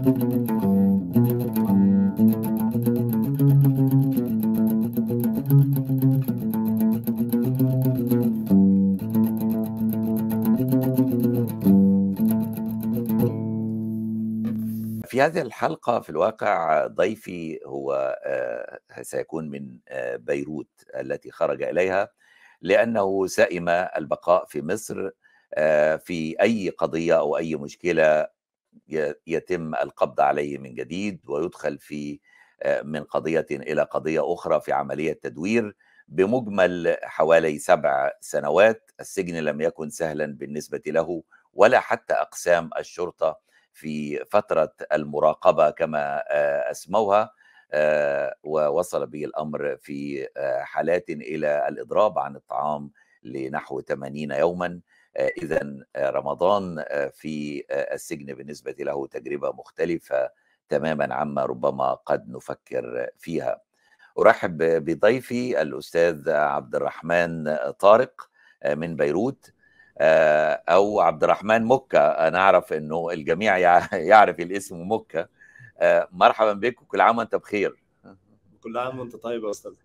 في هذه الحلقة في الواقع ضيفي هو آه، سيكون من آه، بيروت التي خرج إليها لأنه سئم البقاء في مصر آه، في أي قضية أو أي مشكلة يتم القبض عليه من جديد ويدخل في من قضية إلى قضية أخرى في عملية تدوير بمجمل حوالي سبع سنوات السجن لم يكن سهلا بالنسبة له ولا حتى أقسام الشرطة في فترة المراقبة كما أسموها ووصل به الأمر في حالات إلى الإضراب عن الطعام لنحو 80 يوما إذا رمضان في السجن بالنسبة له تجربة مختلفة تماما عما ربما قد نفكر فيها أرحب بضيفي الأستاذ عبد الرحمن طارق من بيروت او عبد الرحمن مكة انا اعرف انه الجميع يعرف الاسم مكة مرحبا بك وكل عام وانت بخير كل عام وانت طيب يا استاذ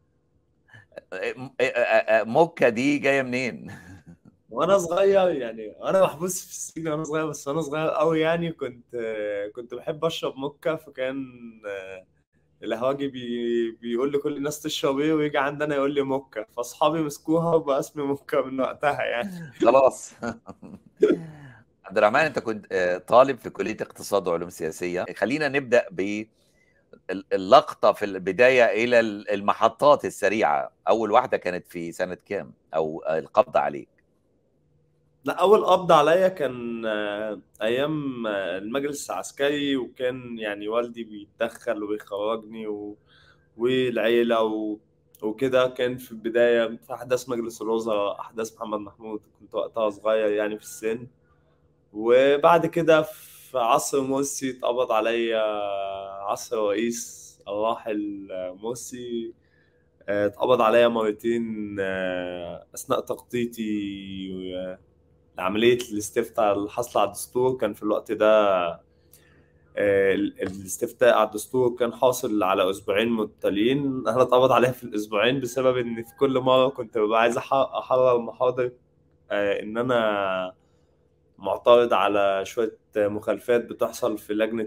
مكة دي جايه منين وانا صغير يعني انا محبوس في السجن وانا صغير بس وانا صغير قوي يعني كنت كنت بحب اشرب مكة فكان الهواجي بي... بيقول لكل الناس تشرب ايه ويجي عندنا يقول لي مكة فاصحابي مسكوها وبقى اسمي مكة من وقتها يعني خلاص عبد الرحمن انت كنت طالب في كليه اقتصاد وعلوم سياسيه خلينا نبدا ب اللقطه في البدايه الى المحطات السريعه اول واحده كانت في سنه كام او القبض عليك لا اول قبض عليا كان ايام المجلس العسكري وكان يعني والدي بيتدخل وبيخرجني و... والعيله و... وكده كان في البدايه في احداث مجلس الوزراء احداث محمد محمود كنت وقتها صغير يعني في السن وبعد كده في عصر مرسي اتقبض عليا عصر رئيس الراحل مرسي اتقبض عليا مرتين اثناء تخطيطي لعمليه الاستفتاء الحصل على الدستور كان في الوقت ده الاستفتاء على الدستور كان حاصل على اسبوعين متتاليين انا اتقبض عليها في الاسبوعين بسبب ان في كل مره كنت ببقى عايز احرر محاضر ان انا معترض على شويه مخالفات بتحصل في لجنه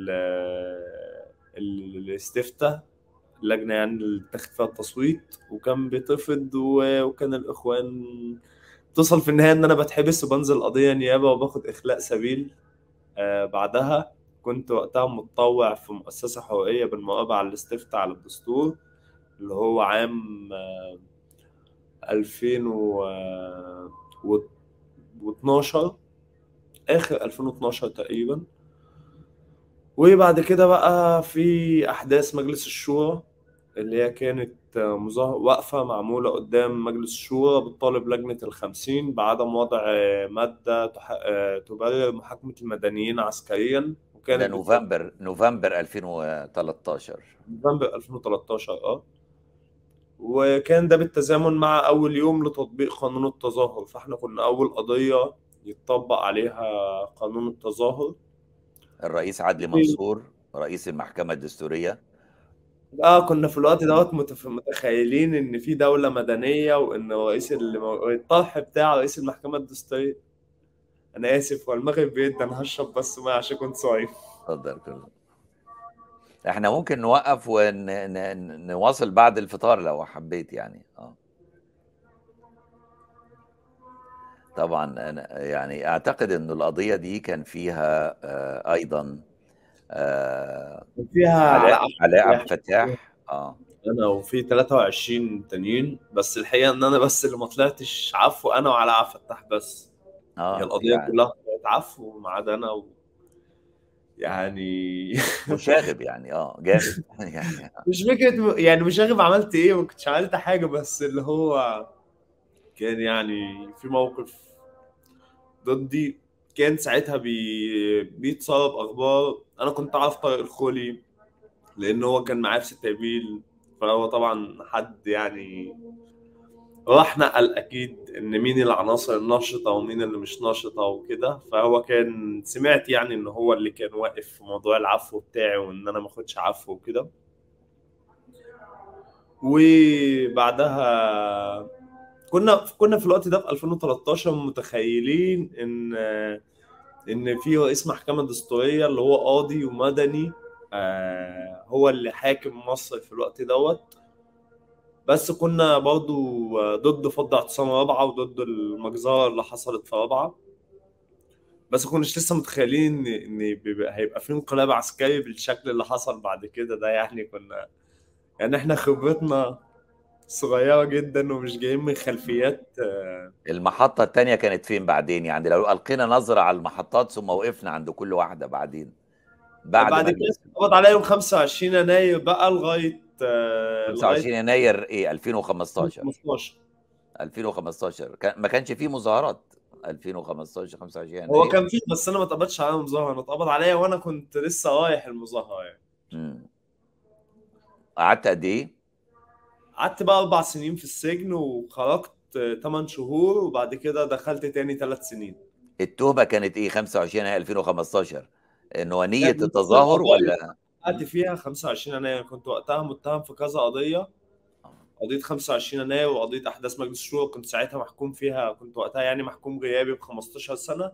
الاستفتاء اللجنه يعني اللي اتخذ فيها التصويت وكان بيترفض وكان الاخوان توصل في النهايه ان انا بتحبس وبنزل قضيه نيابه وباخد اخلاء سبيل آه بعدها كنت وقتها متطوع في مؤسسه حقوقيه بالمراقبه على الاستفتاء على الدستور اللي هو عام آه 2012 اخر 2012 تقريبا وبعد كده بقى في احداث مجلس الشورى اللي هي كانت وقفة معمولة قدام مجلس الشورى بتطالب لجنة الخمسين بعدم وضع مادة تبرر محاكمة المدنيين عسكريا وكانت ده نوفمبر نوفمبر 2013 نوفمبر 2013 اه وكان ده بالتزامن مع أول يوم لتطبيق قانون التظاهر فاحنا كنا أول قضية يتطبق عليها قانون التظاهر الرئيس عدلي منصور رئيس المحكمة الدستورية اه كنا في الوقت دوت متف... متخيلين ان في دوله مدنيه وان رئيس الطرح بتاع رئيس المحكمه الدستوريه انا اسف هو المغرب بيد انا هشرب بس ما عشان كنت صايم اتفضل كله احنا ممكن نوقف ونواصل بعد الفطار لو حبيت يعني اه طبعا انا يعني اعتقد ان القضيه دي كان فيها آه ايضا آه فيها علاء علاء عبد الفتاح اه انا وفي 23 تانيين بس الحقيقه ان انا بس اللي ما طلعتش عفو انا وعلاء عبد الفتاح بس اه هي القضيه يعني. كلها طلعت عفو ما عدا انا و... يعني مشاغب يعني اه جامد يعني مش فكره يعني مشاغب عملت ايه ما كنتش عملت حاجه بس اللي هو كان يعني في موقف ضدي كان ساعتها بي... بيتسرب اخبار انا كنت اعرف طارق الخولي لان هو كان معايا في 6 ابريل فهو طبعا حد يعني راح نقل اكيد ان مين العناصر الناشطه ومين اللي مش ناشطه وكده فهو كان سمعت يعني ان هو اللي كان واقف في موضوع العفو بتاعي وان انا ما اخدش عفو وكده وبعدها كنا كنا في الوقت ده في 2013 متخيلين ان ان في رئيس محكمه دستوريه اللي هو قاضي ومدني آه، هو اللي حاكم مصر في الوقت دوت بس كنا برضو ضد فض اعتصام رابعه وضد المجزره اللي حصلت في رابعه بس كناش لسه متخيلين ان ان هيبقى في انقلاب عسكري بالشكل اللي حصل بعد كده ده يعني كنا يعني احنا خبرتنا صغيرة جدا ومش جايين من خلفيات آه، المحطة التانية كانت فين بعدين يعني لو ألقينا نظرة على المحطات ثم وقفنا عند كل واحدة بعدين بعد بعد كده اتقبض عليا يوم 25 يناير بقى لغاية 25 آه، يناير ايه 2015 2015 2015 كان ما كانش فيه مظاهرات 2015 25 يناير هو كان فيه بس انا ما اتقبضش عليا مظاهره انا اتقبض عليا وانا كنت لسه رايح المظاهره يعني امم قعدت قد ايه؟ قعدت بقى اربع سنين في السجن وخرجت 8 شهور وبعد كده دخلت تاني ثلاث سنين التهمه كانت ايه 25 يناير 2015 ان هو نيه التظاهر ولا قعدت فيها 25 يناير كنت وقتها متهم في كذا قضيه قضيه 25 يناير وقضيه احداث مجلس الشورى كنت ساعتها محكوم فيها كنت وقتها يعني محكوم غيابي ب 15 سنه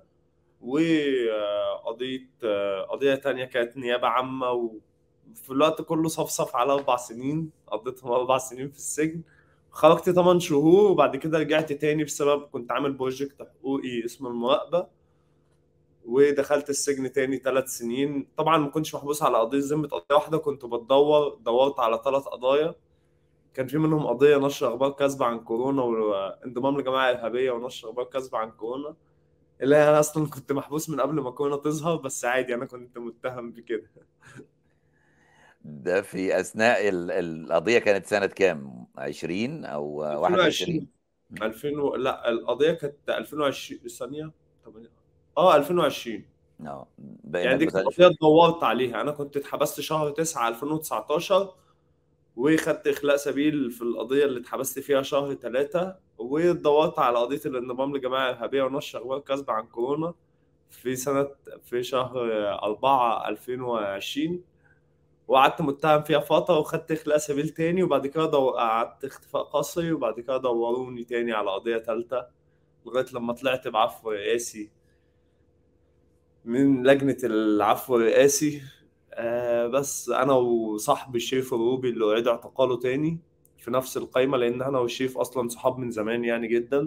وقضيه قضيه تانية كانت نيابه عامه في الوقت كله صفصف على اربع سنين قضيتهم اربع سنين في السجن خرجت 8 شهور وبعد كده رجعت تاني بسبب كنت عامل بروجكت حقوقي اسمه المراقبه ودخلت السجن تاني ثلاث سنين طبعا ما كنتش محبوس على قضيه ذمه قضيه واحده كنت بدور دورت على ثلاث قضايا كان في منهم قضيه نشر اخبار كاذبه عن كورونا وانضمام لجماعه ارهابيه ونشر اخبار كاذبه عن كورونا اللي انا اصلا كنت محبوس من قبل ما كورونا تظهر بس عادي انا كنت متهم بكده ده في اثناء القضيه كانت سنه كام 20 او 21 2000 و... لا القضيه كانت 2020 ثانيه اه 2020 اه يعني دي كانت قضيه دورت عليها انا كنت اتحبست شهر 9 2019 وخدت اخلاء سبيل في القضيه اللي اتحبست فيها شهر 3 ودورت على قضيه الانضمام لجماعه ارهابيه ونشر اخبار كاذبه عن كورونا في سنه في شهر 4 2020 وقعدت متهم فيها فتره وخدت اخلاء سبيل تاني وبعد كده قعدت اختفاء قسري وبعد كده دوروني تاني على قضيه ثالثه لغايه لما طلعت بعفو رئاسي من لجنه العفو الرئاسي آه بس انا وصاحبي الشريف الروبي اللي اعيد اعتقاله تاني في نفس القايمه لان انا والشريف اصلا صحاب من زمان يعني جدا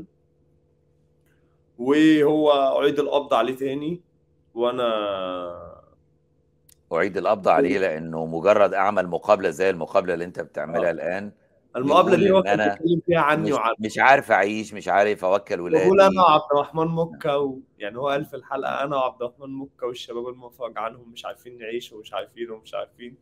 وهو اعيد القبض عليه تاني وانا اعيد القبض عليه لانه مجرد اعمل مقابله زي المقابله اللي انت بتعملها آه. الان المقابله دي هو كان بيتكلم فيها عني مش, وعن مش عارف اعيش مش عارف اوكل ولادي بقول انا وعبد الرحمن مكه و... يعني هو قال في الحلقه انا وعبد الرحمن مكه والشباب المفرج عنهم مش عارفين نعيش ومش عارفين ومش عارفين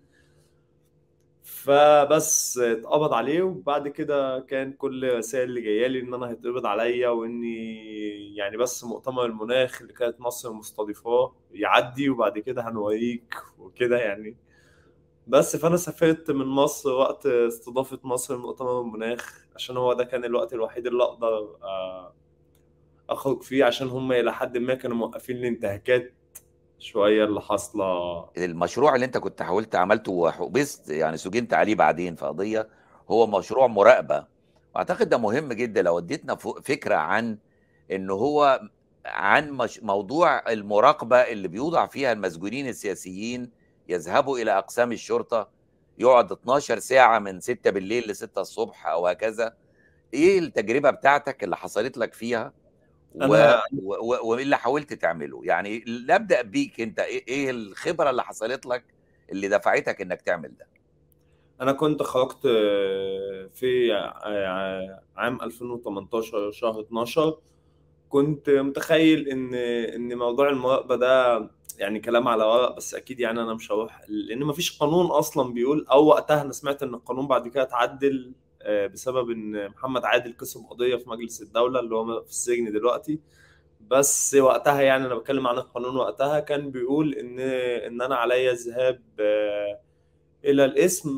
فبس اتقبض عليه وبعد كده كان كل الرسائل اللي جايه لي ان انا هيتقبض عليا واني يعني بس مؤتمر المناخ اللي كانت مصر مستضيفاه يعدي وبعد كده هنوريك وكده يعني بس فانا سافرت من مصر وقت استضافه مصر لمؤتمر المناخ عشان هو ده كان الوقت الوحيد اللي اقدر آه، اخرج فيه عشان هم الى حد ما كانوا موقفين الانتهاكات شويه اللي حاصله المشروع اللي انت كنت حاولت عملته وحبست يعني سجنت عليه بعدين في قضيه هو مشروع مراقبه واعتقد ده مهم جدا لو اديتنا فكره عن ان هو عن مش موضوع المراقبه اللي بيوضع فيها المسجونين السياسيين يذهبوا الى اقسام الشرطه يقعد 12 ساعه من 6 بالليل ل 6 الصبح او هكذا ايه التجربه بتاعتك اللي حصلت لك فيها وايه اللي حاولت تعمله يعني نبدا بيك انت إيه-, ايه الخبره اللي حصلت لك اللي دفعتك انك تعمل ده انا كنت خرجت في عام 2018 شهر 12 كنت متخيل ان ان موضوع المراقبه ده يعني كلام على ورق بس اكيد يعني انا مش هروح لان مفيش قانون اصلا بيقول او وقتها انا سمعت ان القانون بعد كده اتعدل آه، بسبب ان محمد عادل كسب قضيه في مجلس الدوله اللي هو في السجن دلوقتي بس وقتها يعني انا بتكلم عن القانون وقتها كان بيقول ان ان انا عليا الذهاب آه، الى الاسم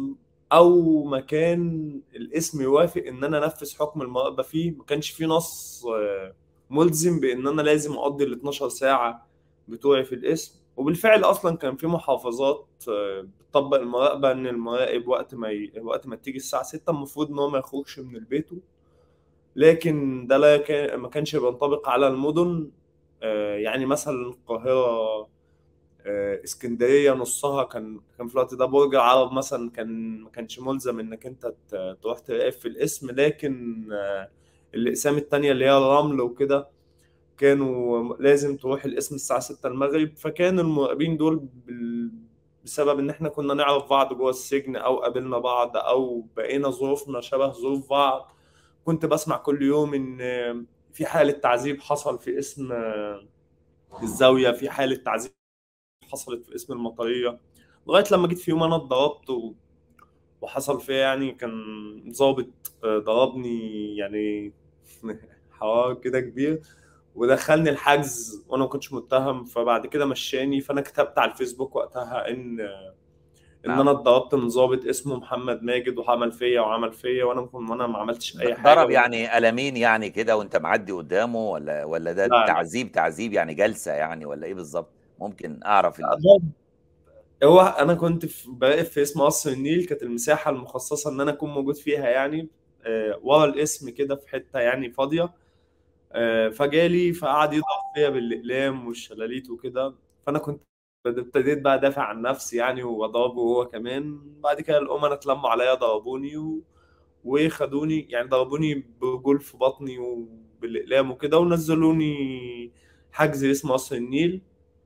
او مكان الاسم يوافق ان انا انفذ حكم المراقبه فيه ما كانش فيه نص آه، ملزم بان انا لازم اقضي ال 12 ساعه بتوعي في الاسم وبالفعل اصلا كان في محافظات آه، بتطبق المراقبه ان المراقب وقت ما ي... وقت ما تيجي الساعه 6 المفروض ان هو ما يخرجش من البيت لكن ده لا كان ما كانش بينطبق على المدن آه، يعني مثلا القاهره آه، اسكندريه نصها كان كان في الوقت ده برج العرب مثلا كان ما كانش ملزم انك انت ت- تروح تراقب في الاسم لكن آه، الاقسام التانية اللي هي الرمل وكده كانوا لازم تروح الاسم الساعة 6 المغرب فكان المراقبين دول بال- بسبب ان احنا كنا نعرف بعض جوه السجن او قابلنا بعض او بقينا ظروفنا شبه ظروف بعض كنت بسمع كل يوم ان في حالة تعذيب حصل في اسم الزاوية في حالة تعذيب حصلت في اسم المطرية لغاية لما جيت في يوم أنا اتضربت و... وحصل فيها يعني كان ضابط آه، ضربني يعني حوار كده كبير ودخلني الحجز وانا ما كنتش متهم فبعد كده مشاني فانا كتبت على الفيسبوك وقتها ان ان نعم. انا اتضربت من ضابط اسمه محمد ماجد وعمل فيا وعمل فيا وانا وانا ما عملتش اي حاجه ضرب يعني قلمين يعني كده وانت معدي قدامه ولا ولا ده لا، لا. تعذيب تعذيب يعني جلسه يعني ولا ايه بالظبط ممكن اعرف ال... ضرب. هو انا كنت في براقب في اسم قصر النيل كانت المساحه المخصصه ان انا اكون موجود فيها يعني آه، ورا الاسم كده في حته يعني فاضيه آه، فجالي فقعد يضرب فيا بالاقلام والشلاليت وكده فانا كنت ابتديت بقى ادافع عن نفسي يعني وضربه هو كمان بعد كده الامناء اتلموا عليا ضربوني و... وخدوني يعني ضربوني برجول في بطني وبالاقلام وكده ونزلوني حجز اسمه قصر النيل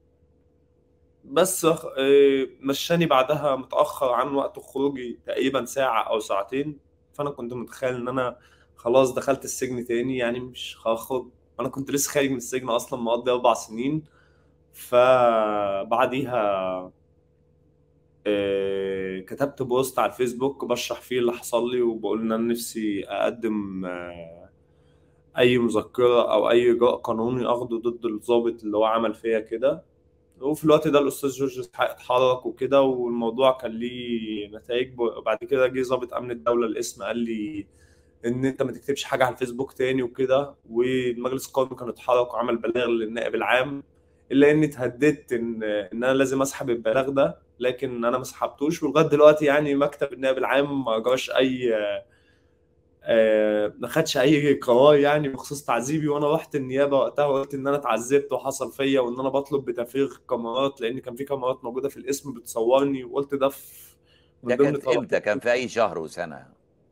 بس آه، مشاني بعدها متأخر عن وقت خروجي تقريبا ساعة أو ساعتين فأنا كنت متخيل إن أنا خلاص دخلت السجن تاني يعني مش هخرج أنا كنت لسه خارج من السجن أصلا مقضي أربع سنين فبعديها آه، كتبت بوست على الفيسبوك بشرح فيه اللي حصل لي وبقول إن أنا نفسي أقدم آه، أي مذكرة أو أي إجراء قانوني أخده ضد الضابط اللي هو عمل فيا كده وفي الوقت ده الاستاذ جورج اسحاق اتحرك وكده والموضوع كان ليه نتائج بعد كده جه ضابط امن الدوله الاسم قال لي ان انت ما تكتبش حاجه على الفيسبوك تاني وكده والمجلس القومي كان اتحرك وعمل بلاغ للنائب العام الا اني اتهددت ان ان انا لازم اسحب البلاغ ده لكن انا ما سحبتوش ولغايه دلوقتي يعني مكتب النائب العام ما جراش اي آه، ما خدش اي قرار يعني بخصوص تعذيبي وانا رحت النيابه وقتها وقلت ان انا اتعذبت وحصل فيا وان انا بطلب بتفريغ كاميرات لان كان في كاميرات موجوده في الاسم بتصورني وقلت ده في ده من ضمن كانت طلب امتى كان في اي شهر وسنه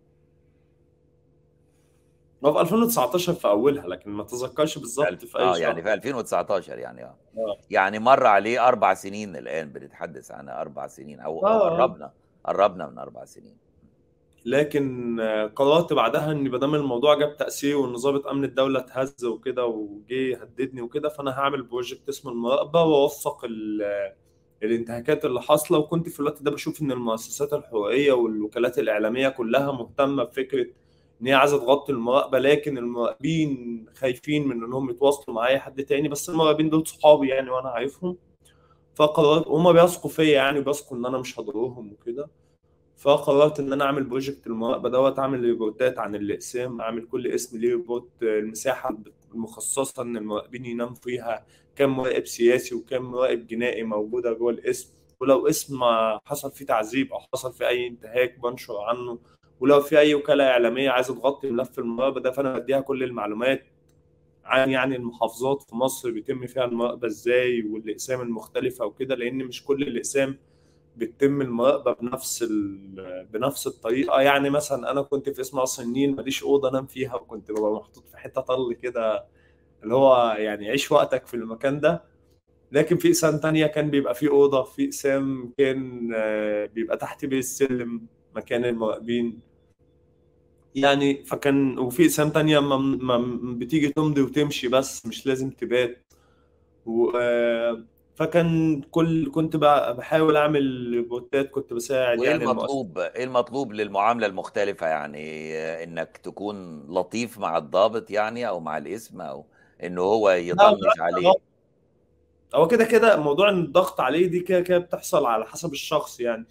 هو في 2019 في اولها لكن ما اتذكرش بالظبط في اي اه شهر يعني في 2019 يعني اه آه. يعني مر عليه اربع سنين الان بنتحدث عن اربع سنين او أو آه. قربنا قربنا من اربع سنين لكن آه، قررت بعدها ان ما دام الموضوع جاب تاثير وان ضابط امن الدوله اتهز وكده وجه هددني وكده فانا هعمل بروجكت اسمه المراقبه واوثق ال- الانتهاكات اللي حاصله وكنت في الوقت ده بشوف ان المؤسسات الحقوقيه والوكالات الاعلاميه كلها مهتمه بفكره ان هي عايزه تغطي المراقبه لكن المراقبين خايفين من انهم يتواصلوا مع اي حد تاني بس المراقبين دول صحابي يعني وانا عارفهم فقررت هما بيثقوا فيا يعني بيثقوا ان انا مش هضرهم وكده فقررت ان انا اعمل بروجكت المراقبه دوت اعمل ريبورتات عن الاقسام اعمل كل اسم ليه ريبورت المساحه المخصصه ان المراقبين يناموا فيها كم مراقب سياسي وكم مراقب جنائي موجوده جوه الاسم ولو اسم حصل فيه تعذيب او حصل فيه اي انتهاك بنشر عنه ولو في اي وكاله اعلاميه عايزه تغطي ملف المراقبه ده فانا بديها كل المعلومات عن يعني المحافظات في مصر بيتم فيها المراقبه ازاي والاقسام المختلفه وكده لان مش كل الاقسام بتتم المراقبه بنفس ال... بنفس الطريقه يعني مثلا انا كنت في اسم قصر النيل ماليش اوضه انام فيها وكنت ببقى محطوط في حته طل كده اللي هو يعني عيش وقتك في المكان ده لكن في اقسام تانية كان بيبقى فيه اوضه في اقسام كان آه، بيبقى تحت بيت السلم مكان المراقبين يعني فكان وفي اقسام تانية ما ما بتيجي تمضي وتمشي بس مش لازم تبات و آه، فكان كل كنت بقى بحاول اعمل بوتات كنت بساعد وايه يعني المؤسسة المطلوب ايه المطلوب للمعامله المختلفه يعني آه، انك تكون لطيف مع الضابط يعني او مع الاسم او انه هو يطنش عليه هو كده كده موضوع ان الضغط عليه دي كده كده بتحصل على حسب الشخص يعني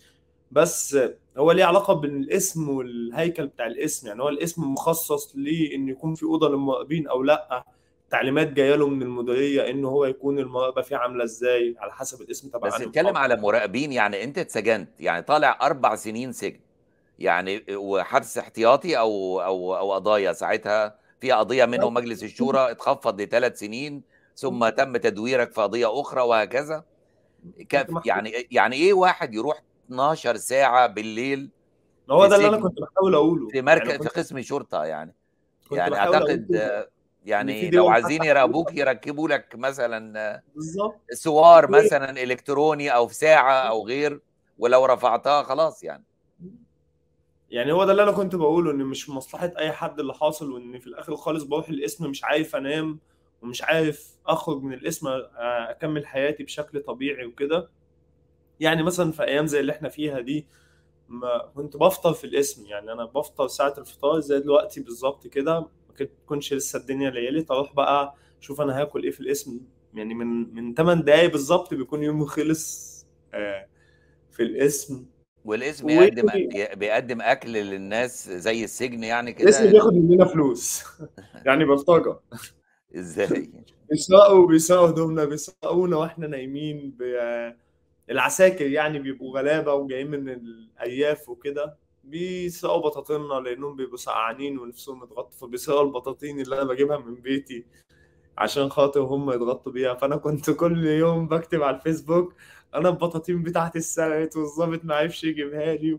بس هو ليه علاقه بالاسم والهيكل بتاع الاسم يعني هو الاسم مخصص ليه ان يكون في اوضه للمراقبين او لا تعليمات جايه له من المديريه ان هو يكون المراقبه فيه عامله ازاي على حسب الاسم تبع بس أنهي اتكلم محافظة. على مراقبين يعني انت اتسجنت يعني طالع اربع سنين سجن يعني وحبس احتياطي او او او قضايا ساعتها في قضيه منهم مجلس الشورى اتخفض لثلاث سنين ثم تم تدويرك في قضيه اخرى وهكذا كيف محبوس. يعني يعني ايه واحد يروح 12 ساعه بالليل هو في ده اللي انا سجن. كنت بحاول اقوله في مركز يعني في كنت- قسم شرطه يعني كنت يعني بحاول أقول اعتقد كده. آه، في يعني دول لو عايزين حتى- يراقبوك يركبوا لك مثلا آه، بالظبط سوار و- مثلا الكتروني او في ساعه او غير ولو رفعتها خلاص يعني يعني هو ده اللي انا كنت بقوله ان مش في مصلحه اي حد اللي حاصل وان في الاخر خالص بروح القسم مش عارف انام ومش عارف اخرج من القسم اكمل حياتي بشكل طبيعي وكده يعني مثلا في ايام زي اللي احنا فيها دي ما كنت بفطر في القسم يعني انا بفطر ساعه الفطار زي دلوقتي بالظبط كده ما كنت- تكونش لسه الدنيا ليلت اروح بقى اشوف انا هاكل ايه في القسم يعني من من 8 دقايق بالظبط بيكون يومي خلص آه، في القسم والاسم و- بيقدم بيقدم اكل للناس زي السجن يعني القسم كده بياخد مننا فلوس يعني بلطجه ازاي بيسرقوا بيسرقوا هدومنا بيسرقونا واحنا نايمين ب- العساكر يعني بيبقوا غلابه وجايين من الارياف وكده بيسرقوا بطاطيننا لانهم بيبقوا سقعانين ونفسهم يتغطوا فبيسرقوا البطاطين اللي انا بجيبها من بيتي عشان خاطر هم يتغطوا بيها فانا كنت كل يوم بكتب على الفيسبوك انا البطاطين بتاعتي اتسرقت والظابط ما عرفش يجيبها لي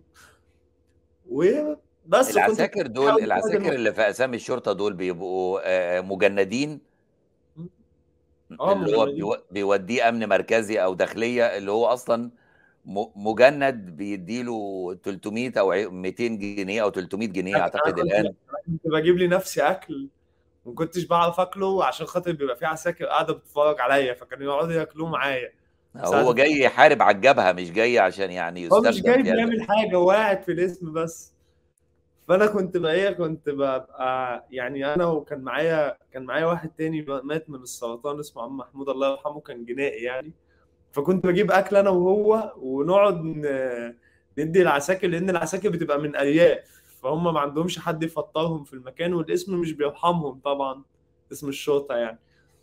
وبس كنت العساكر دول بحاول العساكر أساعد اللي في اسامي الشرطه دول بيبقوا آه، مجندين اه اللي هو مجندين بيو- بيوديه امن مركزي او داخليه اللي هو اصلا م- مجند بيديله 300 او عي- 200 جنيه او 300 جنيه انا اعتقد كنت الان أنا كنت بجيب لي نفسي اكل ما كنتش بعرف اكله عشان خاطر بيبقى في عساكر قاعده بتتفرج عليا فكانوا يقعدوا ياكلوه معايا هو ساعات جاي يحارب على الجبهه مش جاي عشان يعني هو مش يستخدم جاي في هذا بيعمل حاجه هو قاعد في الاسم بس فانا كنت بقى ايه كنت ببقى يعني انا وكان معايا كان معايا واحد تاني مات من السرطان اسمه عم محمود الله يرحمه كان جنائي يعني فكنت بجيب اكل انا وهو ونقعد ن- ندي العساكر لان العساكر بتبقى من ارياف فهم ما عندهمش حد يفطرهم في المكان والاسم مش بيرحمهم طبعا اسم الشرطه يعني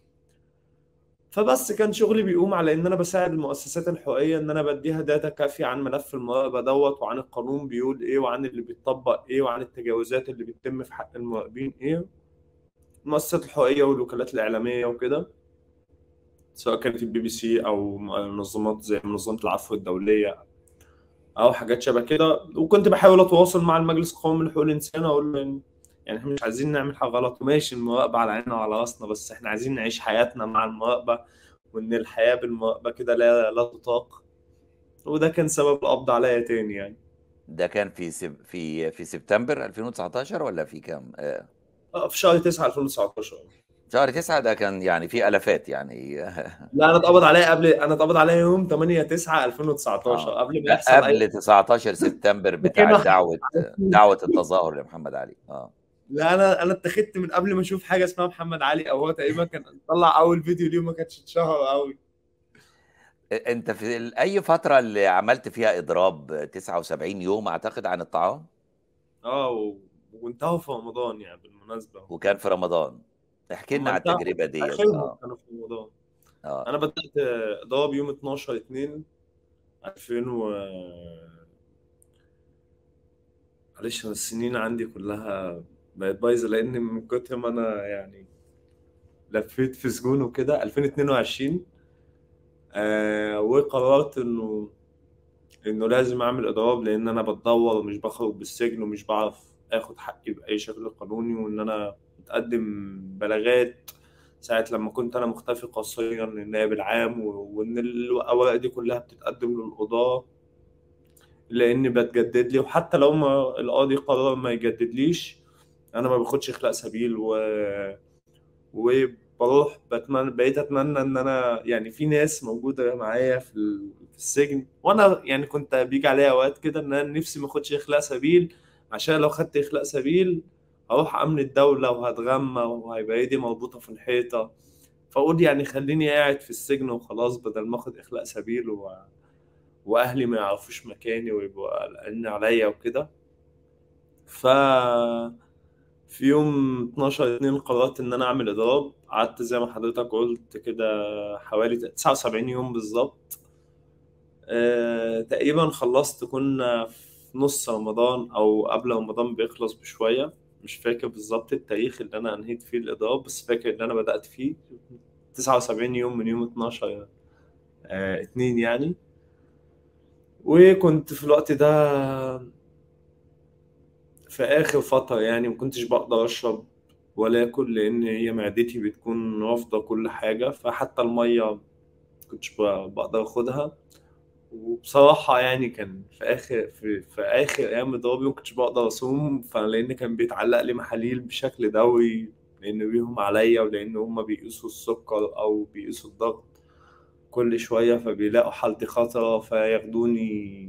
فبس كان شغلي بيقوم على ان انا بساعد المؤسسات الحقوقيه ان انا بديها داتا كافيه عن ملف المراقبه دوت وعن القانون بيقول ايه وعن اللي بيطبق ايه وعن التجاوزات اللي بتتم في حق المراقبين ايه المؤسسات الحقوقيه والوكالات الاعلاميه وكده سواء كانت البي بي سي او منظمات زي منظمه العفو الدوليه او حاجات شبه كده وكنت بحاول اتواصل مع المجلس القومي لحقوق الانسان اقول له إن- يعني احنا مش عايزين نعمل حاجه غلط وماشي المراقبه على عيننا وعلى راسنا بس احنا عايزين نعيش حياتنا مع المراقبه وان الحياه بالمراقبه كده لا لا تطاق وده كان سبب القبض عليا تاني يعني ده كان في سب... في في سبتمبر 2019 ولا في كام آه، آه، في شهر 9 2019 شهر 9 ده كان يعني في الافات يعني لا انا اتقبض عليا قبل انا اتقبض عليا يوم 8 9 2019 اه قبل ما لا يحصل اي قبل 19 سبتمبر بتاع كانوا دعوه دعوه التظاهر لمحمد علي اه لا انا انا اتخذت من قبل ما اشوف حاجه اسمها محمد علي او هو تقريبا كان طلع اول فيديو ليه ما كانش اتشهر قوي انت في ال- اي فتره اللي عملت فيها اضراب 79 يوم اعتقد عن الطعام اه و- وانتهوا في رمضان يعني بالمناسبه وكان في رمضان احكي هم لنا على انتهوا التجربه ديت اخرهم اه كانوا في رمضان اه انا بدات اضرب يوم 12 2 2000 و معلش انا السنين عندي كلها بقت بايظه لان من كتر ما انا يعني لفيت في سجون وكده 2022 آه وقررت انه انه لازم اعمل اضراب لان انا بتدور ومش بخرج بالسجن ومش بعرف اخد حقي باي شكل قانوني وان انا متقدم بلاغات ساعة لما كنت انا مختفي قصريا للنائب العام و- وان الاوراق دي كلها بتتقدم للقضاة لاني بتجدد لي وحتى لو ما القاضي قرر ما يجددليش انا ما باخدش اخلاء سبيل و وبروح بتمنى بقيت اتمنى ان انا يعني في ناس موجوده معايا في ال- في السجن وانا يعني كنت بيجي عليا اوقات كده ان انا نفسي ما اخدش اخلاء سبيل عشان لو خدت اخلاء سبيل هروح امن الدوله وهتغمى وهيبقى ايدي مربوطه في الحيطه فاقول يعني خليني قاعد في السجن وخلاص بدل ما اخد اخلاء سبيل و... واهلي ما يعرفوش مكاني ويبقوا قلقانين عليا وكده ف في يوم 12 2 قررت ان انا اعمل اضراب قعدت زي ما حضرتك قلت كده حوالي 79 يوم بالظبط أه تقريبا خلصت كنا في نص رمضان او قبل رمضان بيخلص بشويه مش فاكر بالظبط التاريخ اللي انا انهيت فيه الاضراب بس فاكر ان انا بدات فيه 79 يوم من يوم 12 آه اتنين يعني وكنت في الوقت ده في آخر فترة يعني ما كنتش بقدر أشرب ولا آكل لأن هي معدتي بتكون رافضة كل حاجة فحتى المية كنتش بقدر أخدها وبصراحة يعني كان في آخر في, في آخر أيام ضربي ما كنتش بقدر أصوم فلأن كان بيتعلق لي محاليل بشكل دوري لأن بيهم عليا ولأن هما بيقيسوا السكر أو بيقيسوا الضغط كل شوية فبيلاقوا حالتي خطرة فياخدوني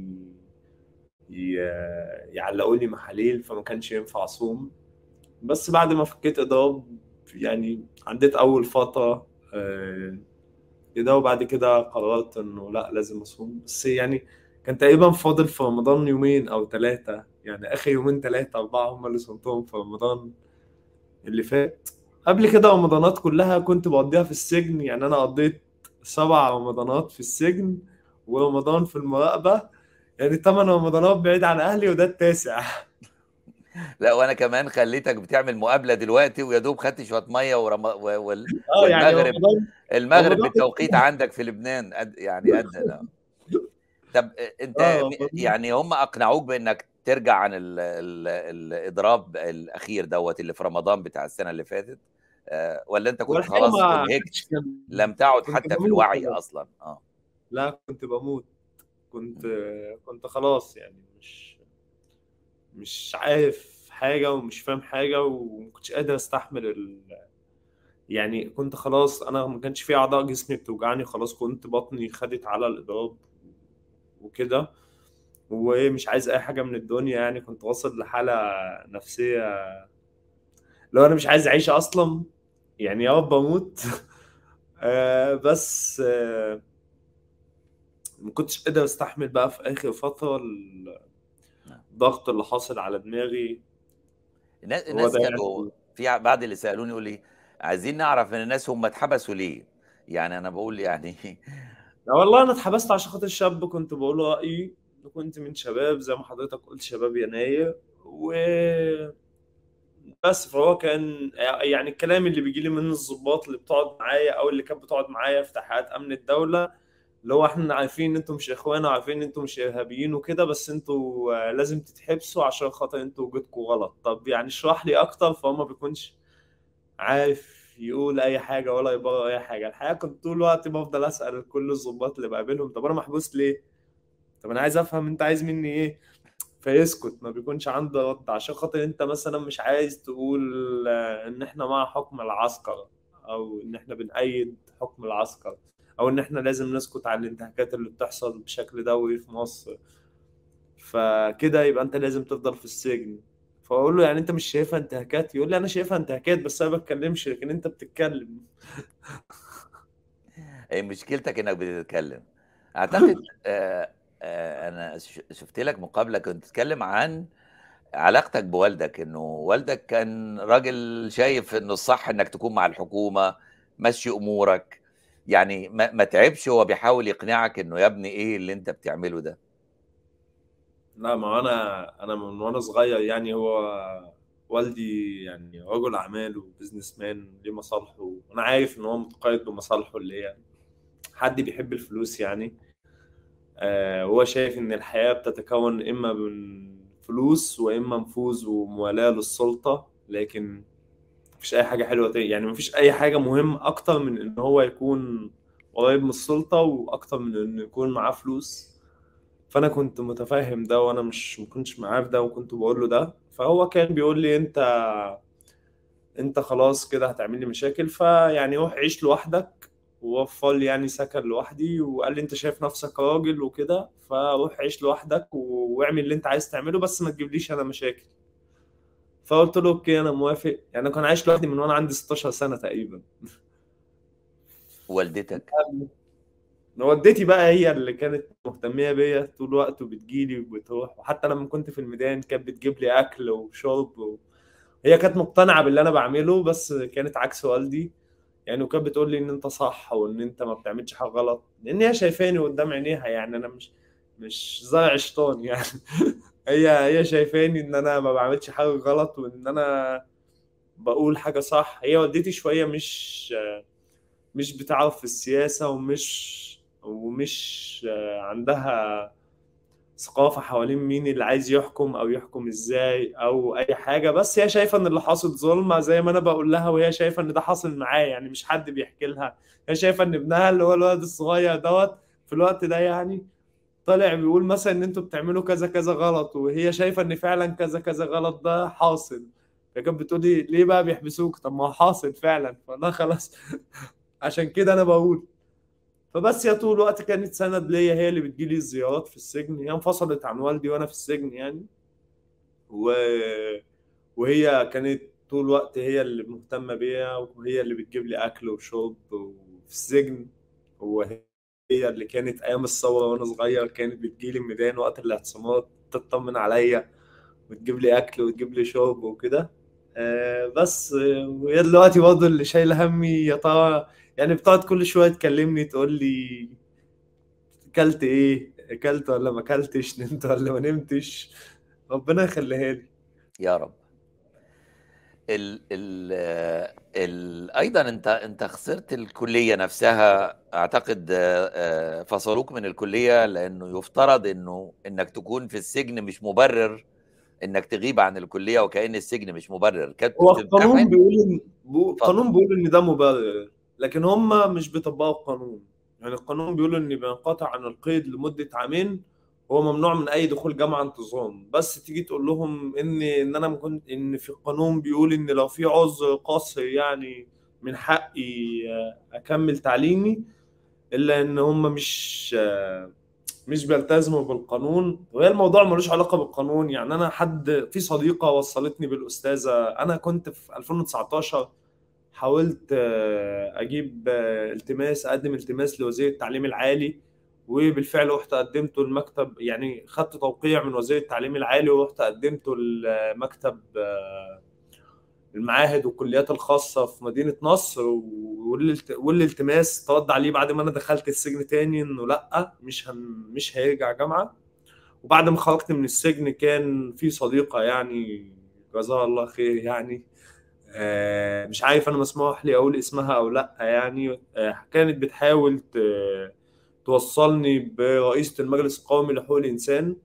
يعلقوا لي محاليل فما كانش ينفع أصوم بس بعد ما فكيت إضراب يعني عديت أول فترة كده وبعد كده قررت إنه لأ لازم أصوم بس يعني كان تقريبا فاضل في رمضان يومين أو ثلاثة يعني آخر يومين ثلاثة أربعة هم اللي صمتهم في رمضان اللي فات قبل كده رمضانات كلها كنت بقضيها في السجن يعني أنا قضيت سبع رمضانات في السجن ورمضان في المراقبة يعني ثمان رمضانات بعيد عن أهلي وده التاسع لا وانا كمان خليتك بتعمل مقابله دلوقتي ويا دوب خدت شويه ميه ورم... وال... اه يعني والمغرب رمضان المغرب رمضان بالتوقيت عندك في لبنان قد... يعني قد لا طب انت اه م- رمضان يعني هم اقنعوك بانك ترجع عن ال... ال... الاضراب الاخير دوت اللي في رمضان بتاع السنه اللي فاتت آه، ولا انت كنت والحقيقة خلاص ما انهكت كانش كان لم تعد كنت حتى في بموت الوعي خلاص اصلا اه لا كنت بموت كنت كنت خلاص يعني مش مش عارف حاجة ومش فاهم حاجة ومكنتش قادر استحمل ال... يعني كنت خلاص انا ما كانش في اعضاء جسمي بتوجعني خلاص كنت بطني خدت على الاضراب وكده ومش عايز اي حاجة من الدنيا يعني كنت واصل لحالة نفسية لو انا مش عايز اعيش اصلا يعني يا رب اموت آه بس آه ما كنتش قادر استحمل بقى في اخر فترة نعم. الضغط اللي حاصل على دماغي الناس هو الناس ده كانوا يعني في بعض اللي سالوني يقول لي عايزين نعرف من الناس هم اتحبسوا ليه يعني انا بقول يعني لا والله انا اتحبست عشان خاطر شاب كنت بقول رأيي وكنت من شباب زي ما حضرتك قلت شباب يناير و بس فهو كان يعني الكلام اللي بيجي لي من الضباط اللي بتقعد معايا او اللي كانت بتقعد معايا في تحقيقات امن الدوله اللي هو احنا عارفين ان انتم مش اخوان وعارفين ان انتم مش ارهابيين وكده بس انتوا آه، لازم تتحبسوا عشان خاطر انتوا وجودكم غلط طب يعني اشرح لي اكتر فهو ما بيكونش عارف يقول اي حاجه ولا يبرر اي حاجه الحقيقه كنت طول الوقت بفضل اسال كل الضباط اللي بقابلهم طب انا محبوس ليه طب انا عايز افهم انت عايز مني ايه فيسكت ما بيكونش عنده رد عشان خاطر انت مثلا مش عايز تقول آه، ان احنا مع حكم العسكر او ان احنا بنأيد حكم العسكر او ان احنا لازم نسكت على الانتهاكات اللي بتحصل بشكل دوري في مصر فكده يبقى انت لازم تفضل في السجن فاقول له يعني انت مش شايفها انتهاكات يقول لي انا شايفها انتهاكات بس انا ما بتكلمش لكن انت بتتكلم هي مشكلتك انك بتتكلم اعتقد آه آه انا ش- شفت لك مقابله كنت بتتكلم عن علاقتك بوالدك انه والدك كان راجل شايف انه الصح انك تكون مع الحكومه مشي امورك يعني ما, ما تعبش هو بيحاول يقنعك انه يا ابني ايه اللي انت بتعمله ده لا ما انا انا من وانا صغير يعني هو والدي يعني رجل اعمال وبزنس مان ليه مصالحه وانا عارف ان هو متقيد بمصالحه اللي هي حد بيحب الفلوس يعني آه هو شايف ان الحياة بتتكون اما من فلوس واما نفوذ وموالاة للسلطة لكن مفيش اي حاجة حلوة تاني يعني مفيش اي حاجة مهم اكتر من ان هو يكون قريب من السلطة واكتر من انه يكون معاه فلوس فانا كنت متفاهم ده وانا مش ما كنتش معاه في ده وكنت بقول له ده فهو كان بيقول لي انت انت خلاص كده هتعمل لي مشاكل فيعني روح عيش لوحدك ووفر لي يعني سكن لوحدي وقال لي انت شايف نفسك راجل وكده فروح عيش لوحدك و- واعمل اللي انت عايز تعمله بس ما تجيبليش انا مشاكل فقلت له اوكي انا موافق يعني انا كنت عايش لوحدي من وانا عندي 16 سنة تقريبا والدتك والدتي بقى هي اللي كانت مهتمية بيا طول الوقت وبتجيلي وبتروح وحتى لما كنت في الميدان كانت بتجيب لي أكل وشرب و... هي كانت مقتنعة باللي أنا بعمله بس كانت عكس والدي يعني وكانت بتقول لي إن أنت صح وإن أنت ما بتعملش حاجة غلط لأن هي شايفاني قدام عينيها يعني أنا مش مش زي شيطان يعني هي هي شايفاني إن أنا ما بعملش حاجة غلط وإن أنا بقول حاجة صح هي والدتي شوية مش مش بتعرف في السياسة ومش ومش عندها ثقافة حوالين مين اللي عايز يحكم أو يحكم إزاي أو أي حاجة بس هي شايفة إن اللي حاصل ظلمة زي ما أنا بقول لها وهي شايفة إن ده حاصل معايا يعني مش حد بيحكي لها هي شايفة إن ابنها اللي هو الولد الصغير دوت في الوقت ده يعني طالع بيقول مثلا إن أنتوا بتعملوا كذا كذا غلط وهي شايفة إن فعلا كذا كذا غلط ده حاصل فكانت بتقول لي ليه بقى بيحبسوك طب ما هو حاصل فعلا فلا خلاص عشان كده انا بقول فبس هي طول الوقت كانت سند ليا هي اللي بتجيلي الزيارات في السجن هي انفصلت عن والدي وانا في السجن يعني و... وهي كانت طول الوقت هي اللي مهتمة بيا وهي اللي بتجيب لي أكل وشرب وفي السجن وهي اللي كانت أيام الثورة وأنا صغير كانت بتجيلي الميدان وقت الاعتصامات تطمن عليا وتجيب لي أكل وتجيب لي شرب وكده آه بس وهي دلوقتي برضه اللي شايلة همي يا ترى يعني بتقعد كل شويه تكلمني تقول لي اكلت ايه اكلت ولا ما اكلتش نمت ولا ما نمتش ربنا يخليها لي يا رب ال ال ال ايضا انت انت خسرت الكليه نفسها اعتقد فصلوك من الكليه لانه يفترض انه انك تكون في السجن مش مبرر انك تغيب عن الكليه وكان السجن مش مبرر كانت هو القانون بيقول ان القانون بيقول ان ده مبرر لكن هم مش بيطبقوا القانون يعني القانون بيقول ان بينقطع عن القيد لمده عامين هو ممنوع من اي دخول جامعه انتظام بس تيجي تقول لهم ان ان انا كنت ان في القانون بيقول ان لو في عذر قاصر يعني من حقي اكمل تعليمي الا ان هم مش مش بيلتزموا بالقانون وهي الموضوع ملوش علاقه بالقانون يعني انا حد في صديقه وصلتني بالاستاذه انا كنت في 2019 حاولت اجيب التماس اقدم التماس لوزير التعليم العالي وبالفعل رحت قدمته المكتب يعني خدت توقيع من وزير التعليم العالي ورحت قدمته لمكتب المعاهد والكليات الخاصه في مدينه نصر والالتماس ترد عليه بعد ما انا دخلت السجن تاني انه لا مش هن مش هيرجع جامعه وبعد ما خرجت من السجن كان في صديقه يعني جزاها الله خير يعني مش عارف انا مسموح لي اقول اسمها او لا يعني كانت بتحاول توصلني برئيسة المجلس القومي لحقوق الانسان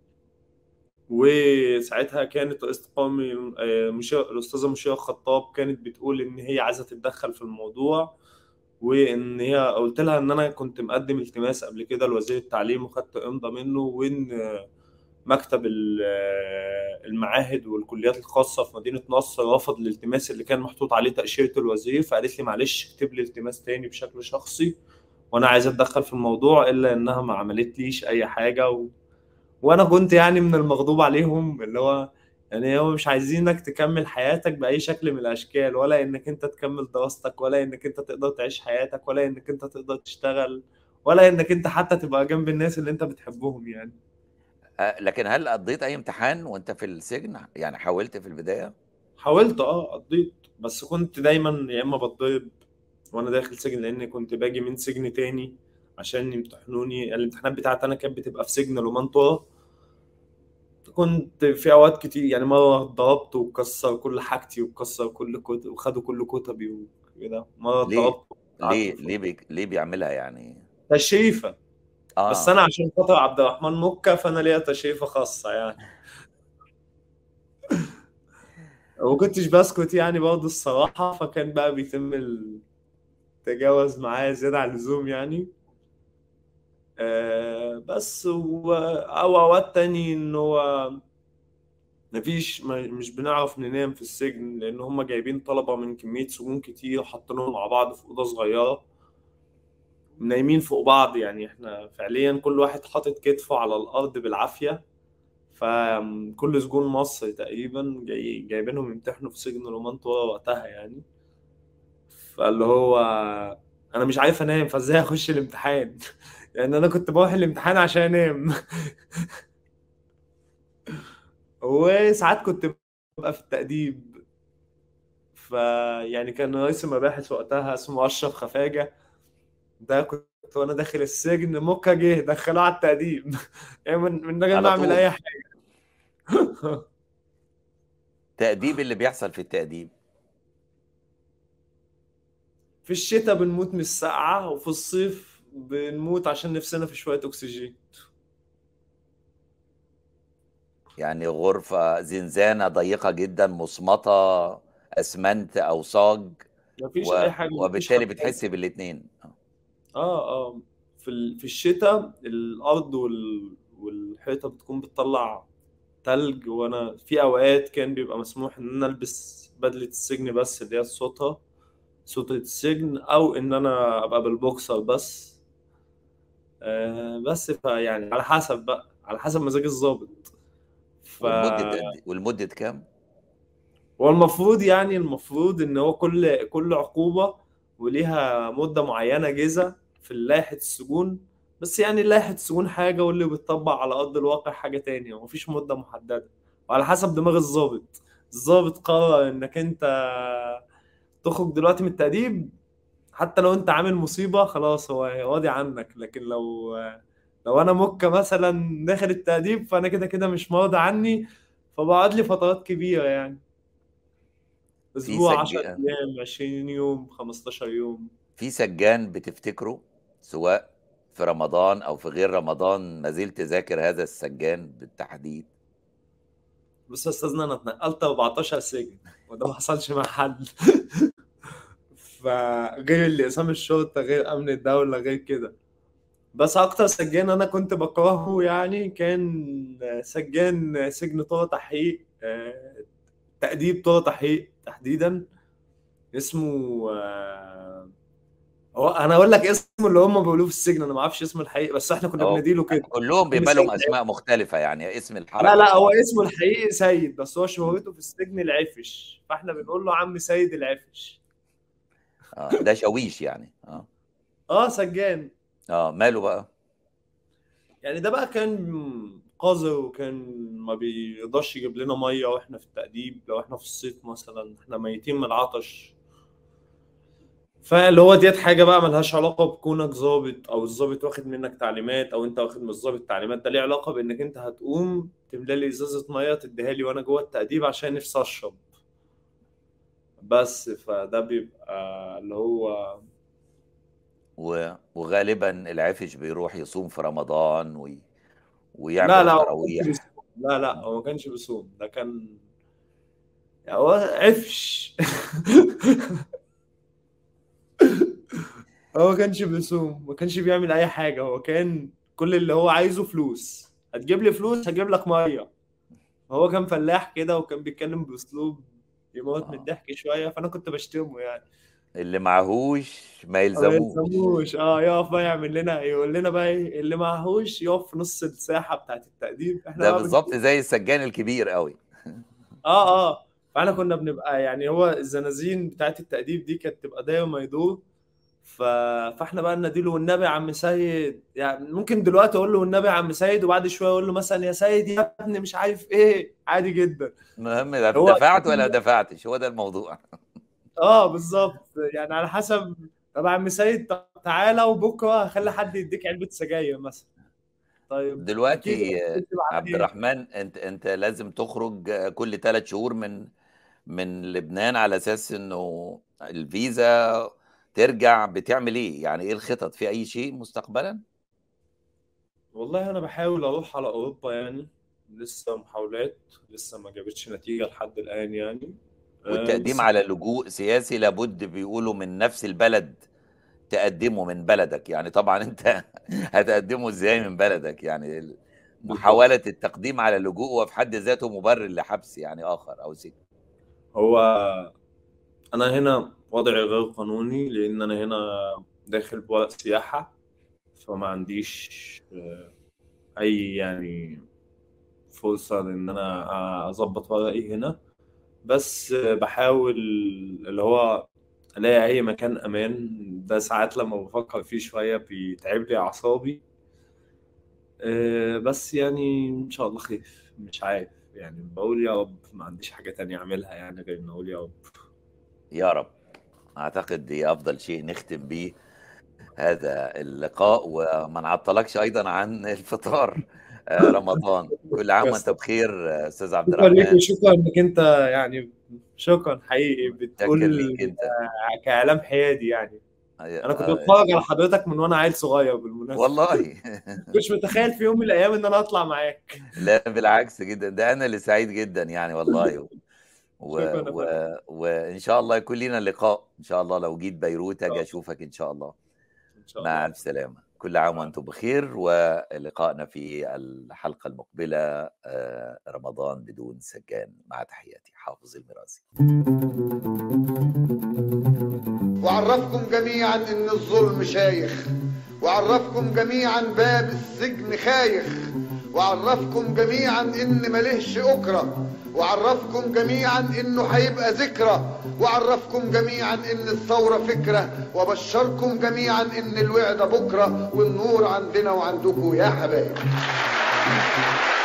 وساعتها كانت رئيسة القومي مشير الاستاذه مشيره خطاب كانت بتقول ان هي عايزه تتدخل في الموضوع وان هي قلت لها ان انا كنت مقدم التماس قبل كده لوزير التعليم وخدت امضى منه وان مكتب المعاهد والكليات الخاصة في مدينة نصر رفض الالتماس اللي كان محطوط عليه تأشيرة الوزير فقالت لي معلش اكتب لي التماس تاني بشكل شخصي وأنا عايز أتدخل في الموضوع إلا إنها ما عملتليش أي حاجة و... وأنا كنت يعني من المغضوب عليهم اللي هو يعني هو مش عايزينك تكمل حياتك بأي شكل من الأشكال ولا إنك أنت تكمل دراستك ولا إنك أنت تقدر تعيش حياتك ولا إنك أنت تقدر تشتغل ولا إنك أنت حتى تبقى جنب الناس اللي أنت بتحبهم يعني لكن هل قضيت اي امتحان وانت في السجن يعني حاولت في البدايه حاولت اه قضيت بس كنت دايما يا اما بتضرب وانا داخل سجن لان كنت باجي من سجن تاني عشان يمتحنوني الامتحانات بتاعتي انا كانت بتبقى في سجن لومانتورا كنت في اوقات كتير يعني مره ضربت وكسر كل حاجتي وكسر كل كتب وخدوا كل كتبي وكده مره ليه؟ ضربت ليه ليه بي... ليه بيعملها يعني تشريفه آه. بس انا عشان خاطر عبد الرحمن مكة فانا ليا تشريفه خاصه يعني وكنتش بسكت يعني برضه الصراحه فكان بقى بيتم التجاوز معايا زياده عن اللزوم يعني آه بس و... او اوقات تاني ان هو مفيش مش بنعرف ننام في السجن لان هم جايبين طلبه من كميه سجون كتير وحاطينهم مع بعض في اوضه صغيره نايمين فوق بعض يعني احنا فعليا كل واحد حاطط كتفه على الارض بالعافيه فكل سجون مصر تقريبا جاي جايبينهم يمتحنوا في سجن رومانتورا وقتها يعني فاللي هو انا مش عارف انام فازاي اخش الامتحان يعني انا كنت بروح الامتحان عشان انام وساعات كنت ببقى في التأديب فيعني كان رئيس المباحث وقتها اسمه اشرف خفاجه ده كنت وانا داخل السجن موكا جه دخلوه على التأديب يعني من من غير ما على اعمل طول اي حاجه تأديب اللي بيحصل في التأديب في الشتاء بنموت من السقعه وفي الصيف بنموت عشان نفسنا في شويه اكسجين يعني غرفة زنزانة ضيقة جدا مصمتة أسمنت أو صاج مفيش و... اي حاجه مفيش وبالتالي حرفيا بتحس بالاتنين اه اه في ال... في الشتاء الارض وال... والحيطه بتكون بتطلع تلج وانا في اوقات كان بيبقى مسموح ان انا البس بدله السجن بس اللي هي صوتها صوت السجن او ان انا ابقى بالبوكسر بس آه بس فيعني على حسب بقى على حسب مزاج الضابط ف والمدة قد والمدة كام؟ هو المفروض يعني المفروض ان هو كل كل عقوبة وليها مدة معينة جزا في لائحة السجون بس يعني لائحة السجون حاجة واللي بيتطبق على أرض الواقع حاجة تانية ومفيش مدة محددة وعلى حسب دماغ الضابط الضابط قرر انك انت تخرج دلوقتي من التأديب حتى لو انت عامل مصيبة خلاص هو راضي عنك لكن لو لو انا مكة مثلا داخل التأديب فانا كده كده مش مرضى عني فبقعد لي فترات كبيرة يعني في اسبوع 10 سجان ايام 20 يوم 15 يوم في سجان بتفتكره سواء في رمضان أو في غير رمضان ما زلت ذاكر هذا السجان بالتحديد بص يا استاذنا انا اتنقلت 14 سجن وده ما حصلش مع حد فغير اللي اقسام الشرطه غير امن الدوله غير كده بس اكتر سجان انا كنت بكرهه يعني كان سجان سجن طه تحقيق آه، تأديب طه تحقيق تحديدا اسمه آه، هو انا اقول لك اسمه اللي هم بيقولوه في السجن انا ما اعرفش اسمه الحقيقي بس احنا كنا أهو بنديله كده كلهم عم بيبقى لهم سيد أسماء مختلفة يعني اسم لا الحركة لا هو بتاعته اسمه الحقيقي سيد بس هو شهرته في السجن العفش فاحنا بنقول له عم سيد العفش اه ده شاويش يعني اه اه سجان اه ماله بقى يعني ده بقى كان قذر وكان ما بيرضاش يجيب لنا ميه واحنا في التأديب لو احنا في الصيف مثلا احنا ميتين من العطش فاللي هو ديت حاجه بقى ملهاش علاقه بكونك ظابط او الظابط واخد منك تعليمات او انت واخد من الظابط تعليمات ده ليه علاقه بانك انت هتقوم تملى لي ازازه ميه تديها لي وانا جوه التأديب عشان نفسي اشرب بس فده بيبقى اللي هو و- وغالبا العفش بيروح يصوم في رمضان وي... لا ويعمل لا هو ما كانش التراويح بيصوم لا لا هو ما كانش بيصوم ده كان يعني هو عفش هو ما كانش بيصوم ما كانش بيعمل اي حاجه هو كان كل اللي هو عايزه فلوس هتجيب لي فلوس هجيب لك ميه هو كان فلاح كده وكان بيتكلم باسلوب يموت من آه. الضحك شويه فانا كنت بشتمه يعني اللي معهوش ما ما يلزموش يلزموش اه يقف بقى يعمل لنا يقول لنا بقى ايه اللي معهوش يقف في نص الساحه بتاعت التأديب احنا ده بقى بالظبط بنقول زي السجان الكبير قوي اه اه فاحنا كنا بنبقى يعني هو الزنازين بتاعت التأديب دي كانت تبقى دايما ما يدور ف... فاحنا بقى نديله والنبي يا عم سيد يعني ممكن دلوقتي اقول له والنبي يا عم سيد وبعد شويه اقول له مثلا يا سيد يا ابني مش عارف ايه عادي جدا المهم هو دفعت ولا ما دفعتش هو ده الموضوع اه بالظبط يعني على حسب طب يا عم سيد طب تعالى وبكره هخلي حد يديك علبه سجاير مثلا طيب اكيد دلوقتي هتكتب على عبد ايه الرحمن انت انت لازم تخرج كل ثلاث شهور من من لبنان على اساس انه الفيزا ترجع بتعمل ايه يعني ايه الخطط في اي شيء مستقبلا والله انا بحاول اروح على اوروبا يعني لسه محاولات لسه ما جابتش نتيجه لحد الان يعني آه والتقديم بس على لجوء سياسي لابد بيقولوا من نفس البلد تقدمه من بلدك يعني طبعا انت هتقدمه ازاي من بلدك يعني بالظبط محاولة التقديم على اللجوء هو في حد ذاته مبرر لحبس يعني آخر أو سجن هو انا هنا وضعي غير قانوني لان انا هنا داخل بورق سياحه فما عنديش آه، اي يعني فرصه ان انا اظبط ورقي هنا بس آه، بحاول اللي هو الاقي اي مكان امان ده ساعات لما بفكر فيه شويه بيتعب لي اعصابي آه، بس يعني ان شاء الله خير مش عارف يعني بقول يا رب ما عنديش حاجة تانية اعملها يعني غير ان اقول يا رب يا رب اعتقد دي افضل شيء نختم بيه هذا اللقاء وما نعطلكش ايضا عن الفطار آه، رمضان كل عام وانت بخير آه، استاذ عبد شكرا ليك الرحمن وشكرا انك انت يعني شكرا حقيقي شكر بتقول ليك انت آه، كلام حيادي يعني انا كنت آه، بتفرج على حضرتك من وانا عيل صغير بالمناسبة والله مش متخيل في يوم من الايام ان انا اطلع معاك لا بالعكس جدا ده انا اللي سعيد جدا يعني والله و... شكرا يا و... فندم وان شاء الله يكون لنا لقاء ان شاء الله لو جيت بيروت ان اجي شاء الله اشوفك ان شاء الله ان شاء مع الله الف سلامه كل عام مع وانتم بخير ولقائنا في الحلقه المقبله آه، رمضان بدون سجان مع تحياتي حافظ المرازي وعرفكم جميعا ان الظلم شايخ وعرفكم جميعا باب السجن خايخ وعرفكم جميعا ان ملهش اكرة وعرفكم جميعا انه هيبقى ذكرى وعرفكم جميعا ان الثورة فكرة وبشركم جميعا ان الوعد بكرة والنور عندنا وعندكم يا حبايب